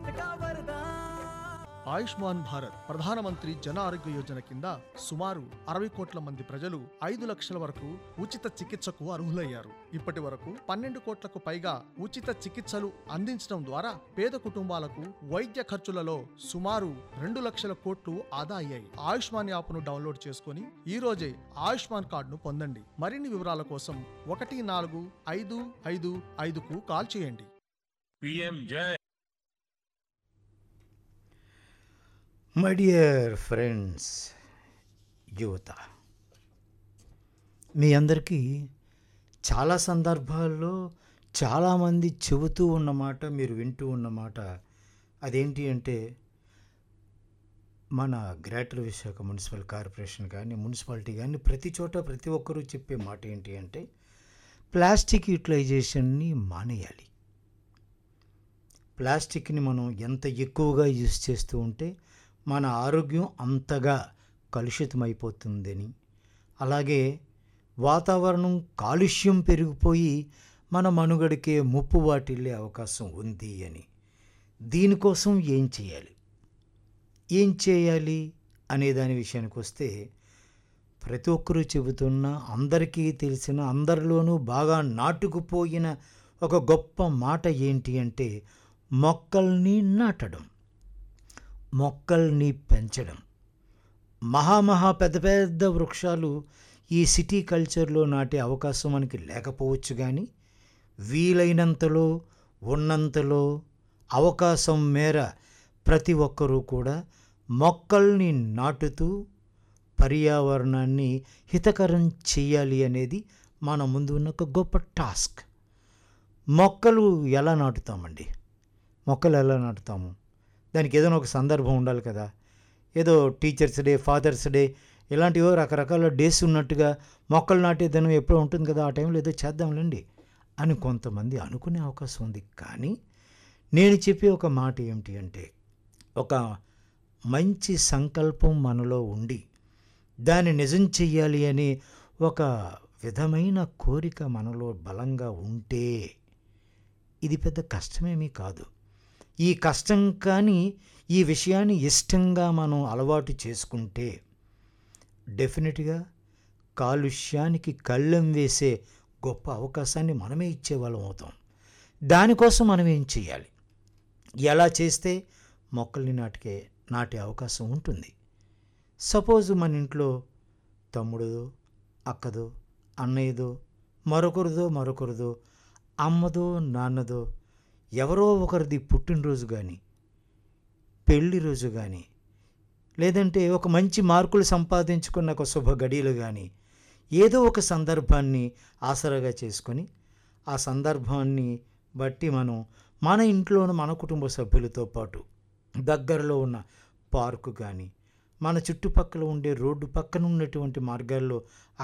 ఆయుష్మాన్ భారత్ ప్రధానమంత్రి జన ఆరోగ్య యోజన కింద సుమారు అరవై కోట్ల మంది ప్రజలు ఐదు లక్షల వరకు ఉచిత చికిత్సకు అర్హులయ్యారు ఇప్పటి వరకు పన్నెండు కోట్లకు పైగా ఉచిత చికిత్సలు అందించడం ద్వారా పేద కుటుంబాలకు వైద్య ఖర్చులలో సుమారు రెండు లక్షల కోట్లు ఆదా అయ్యాయి ఆయుష్మాన్ యాప్ను డౌన్లోడ్ చేసుకుని ఈ రోజే ఆయుష్మాన్ కార్డును పొందండి మరిన్ని వివరాల కోసం ఒకటి నాలుగు ఐదు ఐదు ఐదుకు కాల్ చేయండి पीएम जय మై డియర్ ఫ్రెండ్స్ యువత మీ అందరికీ చాలా సందర్భాల్లో చాలామంది చెబుతూ ఉన్నమాట మీరు వింటూ ఉన్నమాట అదేంటి అంటే మన గ్రేటర్ విశాఖ మున్సిపల్ కార్పొరేషన్ కానీ మున్సిపాలిటీ కానీ ప్రతి చోట ప్రతి ఒక్కరూ చెప్పే మాట ఏంటి అంటే ప్లాస్టిక్ యూటిలైజేషన్ని మానేయాలి ప్లాస్టిక్ని మనం ఎంత ఎక్కువగా యూజ్ చేస్తూ ఉంటే మన ఆరోగ్యం అంతగా కలుషితమైపోతుందని అలాగే వాతావరణం కాలుష్యం పెరిగిపోయి మన మనుగడకే ముప్పు వాటిల్లే అవకాశం ఉంది అని దీనికోసం ఏం చేయాలి ఏం చేయాలి అనే దాని విషయానికి వస్తే ప్రతి ఒక్కరూ చెబుతున్న అందరికీ తెలిసిన అందరిలోనూ బాగా నాటుకుపోయిన ఒక గొప్ప మాట ఏంటి అంటే మొక్కల్ని నాటడం మొక్కల్ని పెంచడం మహామహా పెద్ద పెద్ద వృక్షాలు ఈ సిటీ కల్చర్లో నాటే అవకాశం మనకి లేకపోవచ్చు కానీ వీలైనంతలో ఉన్నంతలో అవకాశం మేర ప్రతి ఒక్కరూ కూడా మొక్కల్ని నాటుతూ పర్యావరణాన్ని హితకరం చేయాలి అనేది మన ముందు ఉన్న ఒక గొప్ప టాస్క్ మొక్కలు ఎలా నాటుతామండి మొక్కలు ఎలా నాటుతాము దానికి ఏదైనా ఒక సందర్భం ఉండాలి కదా ఏదో టీచర్స్ డే ఫాదర్స్ డే ఇలాంటివో రకరకాల డేస్ ఉన్నట్టుగా మొక్కలు నాటే దినం ఎప్పుడో ఉంటుంది కదా ఆ టైంలో ఏదో చేద్దాంలేండి అని కొంతమంది అనుకునే అవకాశం ఉంది కానీ నేను చెప్పే ఒక మాట ఏమిటి అంటే ఒక మంచి సంకల్పం మనలో ఉండి దాన్ని నిజం చెయ్యాలి అనే ఒక విధమైన కోరిక మనలో బలంగా ఉంటే ఇది పెద్ద కష్టమేమీ కాదు ఈ కష్టం కానీ ఈ విషయాన్ని ఇష్టంగా మనం అలవాటు చేసుకుంటే డెఫినెట్గా కాలుష్యానికి కళ్ళెం వేసే గొప్ప అవకాశాన్ని మనమే ఇచ్చేవాళ్ళం అవుతాం దానికోసం మనం ఏం చేయాలి ఎలా చేస్తే మొక్కల్ని నాటికే నాటే అవకాశం ఉంటుంది సపోజ్ మన ఇంట్లో తమ్ముడుదో అక్కదో అన్నయ్యదో మరొకరిదో మరొకరిదో అమ్మదో నాన్నదో ఎవరో ఒకరిది పుట్టినరోజు కానీ పెళ్లి రోజు కానీ లేదంటే ఒక మంచి మార్కులు సంపాదించుకున్న ఒక శుభ గడియలు కానీ ఏదో ఒక సందర్భాన్ని ఆసరాగా చేసుకొని ఆ సందర్భాన్ని బట్టి మనం మన ఇంట్లోని మన కుటుంబ సభ్యులతో పాటు దగ్గరలో ఉన్న పార్కు కానీ మన చుట్టుపక్కల ఉండే రోడ్డు పక్కన ఉన్నటువంటి మార్గాల్లో